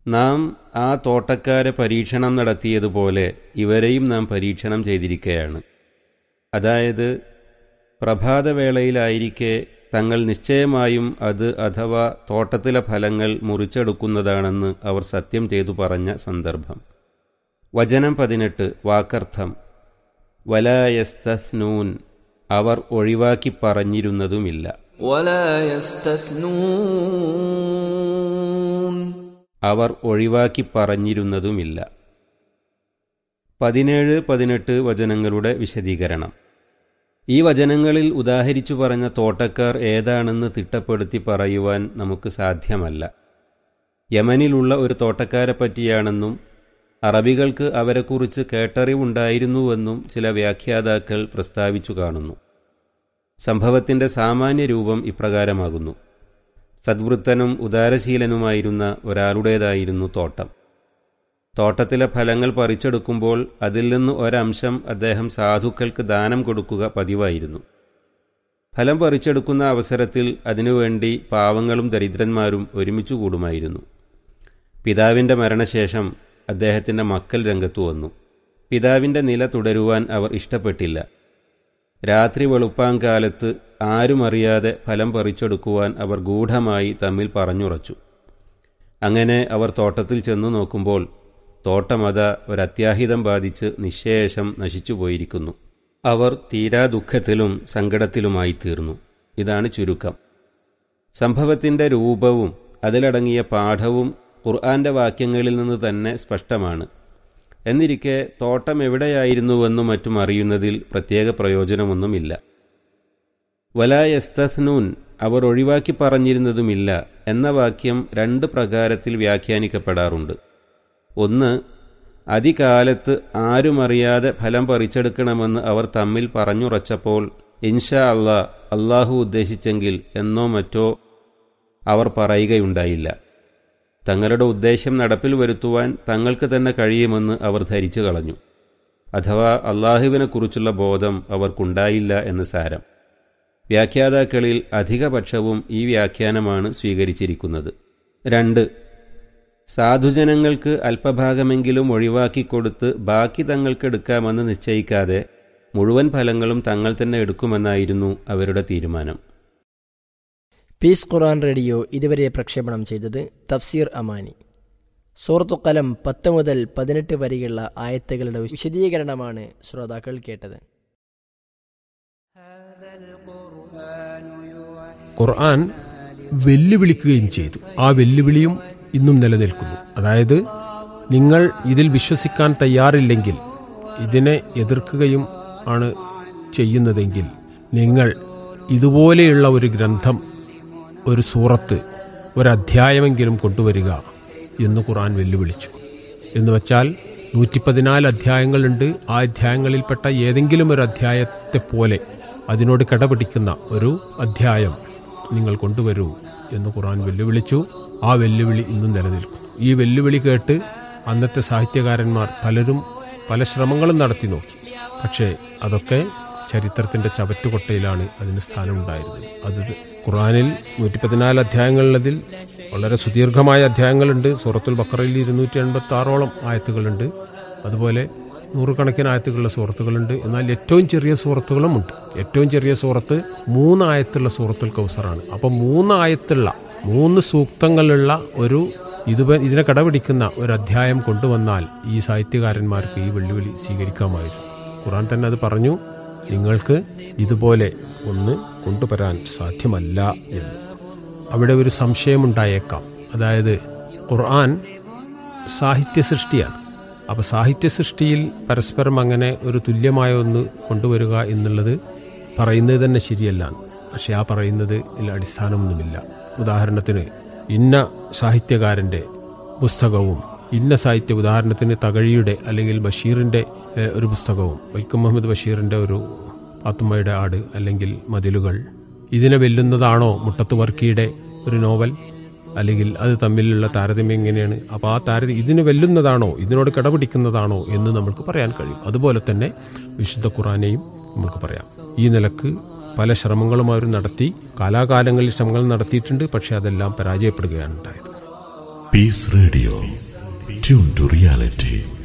നാം ആ തോട്ടക്കാരെ പരീക്ഷണം നടത്തിയതുപോലെ ഇവരെയും നാം പരീക്ഷണം ചെയ്തിരിക്കുകയാണ് അതായത് പ്രഭാതവേളയിലായിരിക്കെ തങ്ങൾ നിശ്ചയമായും അത് അഥവാ തോട്ടത്തിലെ ഫലങ്ങൾ മുറിച്ചെടുക്കുന്നതാണെന്ന് അവർ സത്യം ചെയ്തു പറഞ്ഞ സന്ദർഭം വചനം പതിനെട്ട് വാക്കർത്ഥം വലായസ്തസ്നൂൻ അവർ ഒഴിവാക്കി പറഞ്ഞിരുന്നതുമില്ല ولا يستثنون അവർ ഒഴിവാക്കി പറഞ്ഞിരുന്നതുമില്ല പതിനേഴ് പതിനെട്ട് വചനങ്ങളുടെ വിശദീകരണം ഈ വചനങ്ങളിൽ ഉദാഹരിച്ചു പറഞ്ഞ തോട്ടക്കാർ ഏതാണെന്ന് തിട്ടപ്പെടുത്തി പറയുവാൻ നമുക്ക് സാധ്യമല്ല യമനിലുള്ള ഒരു തോട്ടക്കാരെ പറ്റിയാണെന്നും അറബികൾക്ക് അവരെക്കുറിച്ച് കേട്ടറിവുണ്ടായിരുന്നുവെന്നും ചില വ്യാഖ്യാതാക്കൾ പ്രസ്താവിച്ചു കാണുന്നു സംഭവത്തിൻ്റെ സാമാന്യ രൂപം ഇപ്രകാരമാകുന്നു സദ്വൃത്തനും ഉദാരശീലനുമായിരുന്ന ഒരാളുടേതായിരുന്നു തോട്ടം തോട്ടത്തിലെ ഫലങ്ങൾ പറിച്ചെടുക്കുമ്പോൾ അതിൽ നിന്ന് ഒരംശം അദ്ദേഹം സാധുക്കൾക്ക് ദാനം കൊടുക്കുക പതിവായിരുന്നു ഫലം പറിച്ചെടുക്കുന്ന അവസരത്തിൽ അതിനുവേണ്ടി പാവങ്ങളും ദരിദ്രന്മാരും ഒരുമിച്ചു കൂടുമായിരുന്നു പിതാവിൻ്റെ മരണശേഷം അദ്ദേഹത്തിൻ്റെ മക്കൾ രംഗത്തു വന്നു പിതാവിൻ്റെ നില തുടരുവാൻ അവർ ഇഷ്ടപ്പെട്ടില്ല രാത്രി വെളുപ്പാങ്കാലത്ത് ആരും അറിയാതെ ഫലം പറിച്ചെടുക്കുവാൻ അവർ ഗൂഢമായി തമ്മിൽ പറഞ്ഞുറച്ചു അങ്ങനെ അവർ തോട്ടത്തിൽ ചെന്നു നോക്കുമ്പോൾ തോട്ടമത ഒരത്യാഹിതം ബാധിച്ച് നിശേഷം നശിച്ചുപോയിരിക്കുന്നു അവർ തീരാ ദുഃഖത്തിലും സങ്കടത്തിലുമായി തീർന്നു ഇതാണ് ചുരുക്കം സംഭവത്തിൻ്റെ രൂപവും അതിലടങ്ങിയ പാഠവും ഖുർആന്റെ വാക്യങ്ങളിൽ നിന്ന് തന്നെ സ്പഷ്ടമാണ് എന്നിരിക്കെ തോട്ടം എവിടെയായിരുന്നുവെന്നും മറ്റും അറിയുന്നതിൽ പ്രത്യേക പ്രയോജനമൊന്നുമില്ല വലായസ്തസ്നൂൻ അവർ ഒഴിവാക്കി പറഞ്ഞിരുന്നതുമില്ല എന്ന വാക്യം രണ്ട് പ്രകാരത്തിൽ വ്യാഖ്യാനിക്കപ്പെടാറുണ്ട് ഒന്ന് അതികാലത്ത് ആരുമറിയാതെ ഫലം പറിച്ചെടുക്കണമെന്ന് അവർ തമ്മിൽ പറഞ്ഞുറച്ചപ്പോൾ ഇൻഷാ അള്ളാ അള്ളാഹു ഉദ്ദേശിച്ചെങ്കിൽ എന്നോ മറ്റോ അവർ പറയുകയുണ്ടായില്ല തങ്ങളുടെ ഉദ്ദേശം നടപ്പിൽ വരുത്തുവാൻ തങ്ങൾക്ക് തന്നെ കഴിയുമെന്ന് അവർ ധരിച്ചു കളഞ്ഞു അഥവാ അള്ളാഹുവിനെക്കുറിച്ചുള്ള ബോധം അവർക്കുണ്ടായില്ല എന്ന് സാരം വ്യാഖ്യാതാക്കളിൽ അധികപക്ഷവും ഈ വ്യാഖ്യാനമാണ് സ്വീകരിച്ചിരിക്കുന്നത് രണ്ട് സാധുജനങ്ങൾക്ക് അല്പഭാഗമെങ്കിലും ഒഴിവാക്കിക്കൊടുത്ത് ബാക്കി തങ്ങൾക്കെടുക്കാമെന്ന് നിശ്ചയിക്കാതെ മുഴുവൻ ഫലങ്ങളും തങ്ങൾ തന്നെ എടുക്കുമെന്നായിരുന്നു അവരുടെ തീരുമാനം പീസ് ഖുറാൻ റേഡിയോ ഇതുവരെ പ്രക്ഷേപണം ചെയ്തത് തഫ്സീർ അമാനി സൂറത്തു കലം പത്ത് മുതൽ പതിനെട്ട് വരെയുള്ള ആയത്തുകളുടെ വിശദീകരണമാണ് ശ്രോതാക്കൾ കേട്ടത് ഖുർആൻ വെല്ലുവിളിക്കുകയും ചെയ്തു ആ വെല്ലുവിളിയും ഇന്നും നിലനിൽക്കുന്നു അതായത് നിങ്ങൾ ഇതിൽ വിശ്വസിക്കാൻ തയ്യാറില്ലെങ്കിൽ ഇതിനെ എതിർക്കുകയും ആണ് ചെയ്യുന്നതെങ്കിൽ നിങ്ങൾ ഇതുപോലെയുള്ള ഒരു ഗ്രന്ഥം ഒരു സൂറത്ത് ഒരധ്യായമെങ്കിലും കൊണ്ടുവരിക എന്ന് ഖുർആൻ വെല്ലുവിളിച്ചു എന്ന് വച്ചാൽ നൂറ്റി പതിനാല് അധ്യായങ്ങളുണ്ട് ആ അധ്യായങ്ങളിൽപ്പെട്ട ഏതെങ്കിലും ഒരു അധ്യായത്തെ പോലെ അതിനോട് കിടപിടിക്കുന്ന ഒരു അധ്യായം നിങ്ങൾ കൊണ്ടുവരൂ എന്ന് ഖുർആൻ വെല്ലുവിളിച്ചു ആ വെല്ലുവിളി ഇന്നും നിലനിൽക്കുന്നു ഈ വെല്ലുവിളി കേട്ട് അന്നത്തെ സാഹിത്യകാരന്മാർ പലരും പല ശ്രമങ്ങളും നടത്തി നോക്കി പക്ഷേ അതൊക്കെ ചരിത്രത്തിന്റെ ചവറ്റുകൊട്ടയിലാണ് അതിന് സ്ഥാനമുണ്ടായിരുന്നത് അത് ഖുറാനിൽ നൂറ്റി പതിനാല് അധ്യായങ്ങളുള്ളതിൽ വളരെ സുദീർഘമായ അധ്യായങ്ങളുണ്ട് സൂറത്തുൽ ബക്കറയിൽ ഇരുന്നൂറ്റി എൺപത്തി ആറോളം ആയത്തുകളുണ്ട് അതുപോലെ നൂറുകണക്കിന് ആയത്തുകളുള്ള സൂറത്തുകളുണ്ട് എന്നാൽ ഏറ്റവും ചെറിയ സൂറത്തുകളും ഉണ്ട് ഏറ്റവും ചെറിയ സൂറത്ത് മൂന്ന് ആയത്തുള്ള സൂറത്തുൽ കൗസറാണ് അപ്പം മൂന്ന് ആയത്തുള്ള മൂന്ന് സൂക്തങ്ങളുള്ള ഒരു ഇത് ഇതിനെ കടപിടിക്കുന്ന ഒരു അധ്യായം കൊണ്ടുവന്നാൽ ഈ സാഹിത്യകാരന്മാർക്ക് ഈ വെല്ലുവിളി സ്വീകരിക്കാമായിരുന്നു ഖുറാൻ തന്നെ അത് പറഞ്ഞു നിങ്ങൾക്ക് ഇതുപോലെ ഒന്ന് കൊണ്ടുവരാൻ സാധ്യമല്ല എന്ന് അവിടെ ഒരു സംശയമുണ്ടായേക്കാം അതായത് ഖുർആൻ സാഹിത്യ സൃഷ്ടിയാണ് അപ്പോൾ സാഹിത്യ സൃഷ്ടിയിൽ പരസ്പരം അങ്ങനെ ഒരു തുല്യമായ ഒന്ന് കൊണ്ടുവരിക എന്നുള്ളത് പറയുന്നത് തന്നെ ശരിയല്ല പക്ഷെ ആ പറയുന്നത് അടിസ്ഥാനമൊന്നുമില്ല ഉദാഹരണത്തിന് ഇന്ന സാഹിത്യകാരൻ്റെ പുസ്തകവും ഇന്ന സാഹിത്യ ഉദാഹരണത്തിന് തകഴിയുടെ അല്ലെങ്കിൽ ബഷീറിൻ്റെ ഒരു പുസ്തകവും വൈക്കം മുഹമ്മദ് ബഷീറിൻ്റെ ഒരു പാത്തുമ്മയുടെ ആട് അല്ലെങ്കിൽ മതിലുകൾ ഇതിനെ വെല്ലുന്നതാണോ മുട്ടത്ത് വർക്കിയുടെ ഒരു നോവൽ അല്ലെങ്കിൽ അത് തമ്മിലുള്ള താരതമ്യം എങ്ങനെയാണ് അപ്പോൾ ആ താരതമ്യം ഇതിന് വെല്ലുന്നതാണോ ഇതിനോട് കിടപിടിക്കുന്നതാണോ എന്ന് നമുക്ക് പറയാൻ കഴിയും അതുപോലെ തന്നെ വിശുദ്ധ ഖുറാനെയും നമുക്ക് പറയാം ഈ നിലക്ക് പല ശ്രമങ്ങളും അവർ നടത്തി കാലാകാലങ്ങളിൽ ശ്രമങ്ങൾ നടത്തിയിട്ടുണ്ട് പക്ഷെ അതെല്ലാം പരാജയപ്പെടുകയാണ് ഉണ്ടായത് Peace Radio. Tune to reality.